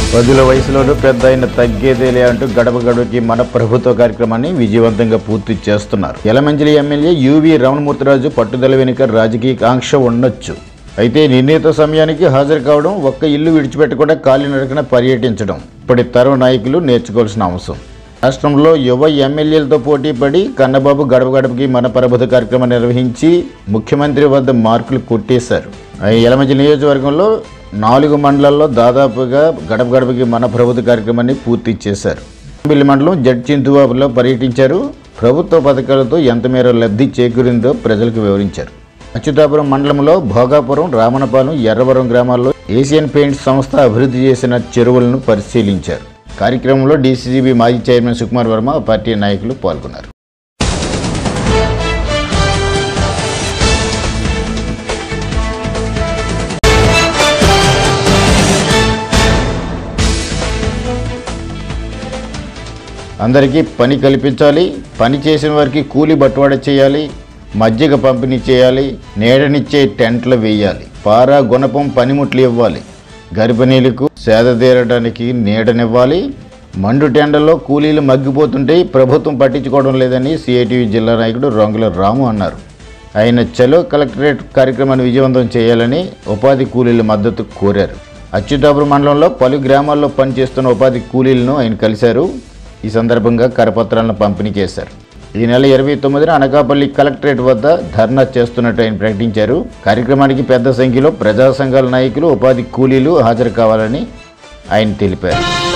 పదుల వయసులోనూ పెద్ద అయిన తగ్గేదేలే అంటూ గడప గడపకి మన ప్రభుత్వ కార్యక్రమాన్ని విజయవంతంగా పూర్తి చేస్తున్నారు యలమంచిలి ఎమ్మెల్యే యువి రమణమూర్తిరాజు పట్టుదల వెనుక రాజకీయ కాంక్ష ఉండొచ్చు అయితే నిర్ణీత సమయానికి హాజరు కావడం ఒక్క ఇల్లు విడిచిపెట్టకుండా కాలినడకన పర్యటించడం ఇప్పటి తరం నాయకులు నేర్చుకోవాల్సిన అంశం రాష్ట్రంలో యువ ఎమ్మెల్యేలతో పోటీ పడి కన్నబాబు గడప గడపకి మన ప్రభుత్వ కార్యక్రమం నిర్వహించి ముఖ్యమంత్రి వద్ద మార్కులు కొట్టేశారు ఆ యలమంచి నియోజకవర్గంలో నాలుగు మండలాల్లో దాదాపుగా గడప గడపకి మన ప్రభుత్వ కార్యక్రమాన్ని పూర్తి చేశారు బిల్లి మండలం జడ్చింతువాపులో పర్యటించారు ప్రభుత్వ పథకాలతో ఎంత మేర లబ్ధి చేకూరిందో ప్రజలకు వివరించారు అచ్యుతాపురం మండలంలో భోగాపురం రామనపాలెం ఎర్రవరం గ్రామాల్లో ఏషియన్ పెయింట్స్ సంస్థ అభివృద్ధి చేసిన చెరువులను పరిశీలించారు కార్యక్రమంలో డీసీజీబీ మాజీ చైర్మన్ సుకుమార్ వర్మ ఆ పార్టీ నాయకులు పాల్గొన్నారు అందరికీ పని కల్పించాలి పని చేసిన వారికి కూలి బట్టువాడ చేయాలి మజ్జిగ పంపిణీ చేయాలి నీడనిచ్చే టెంట్లు వేయాలి పారా గుణపం పనిముట్లు ఇవ్వాలి గర్భిణీలకు సేద తీరడానికి నీడనివ్వాలి మండు టెండల్లో కూలీలు మగ్గిపోతుంటే ప్రభుత్వం పట్టించుకోవడం లేదని సిఐటివి జిల్లా నాయకుడు రంగుల రాము అన్నారు ఆయన చలో కలెక్టరేట్ కార్యక్రమాన్ని విజయవంతం చేయాలని ఉపాధి కూలీల మద్దతు కోరారు అచ్యుతాపురం మండలంలో పలు గ్రామాల్లో పనిచేస్తున్న ఉపాధి కూలీలను ఆయన కలిశారు ఈ సందర్భంగా కరపత్రాలను పంపిణీ చేశారు ఈ నెల ఇరవై తొమ్మిదిన అనకాపల్లి కలెక్టరేట్ వద్ద ధర్నా చేస్తున్నట్టు ఆయన ప్రకటించారు కార్యక్రమానికి పెద్ద సంఖ్యలో ప్రజా సంఘాల నాయకులు ఉపాధి కూలీలు హాజరు కావాలని ఆయన తెలిపారు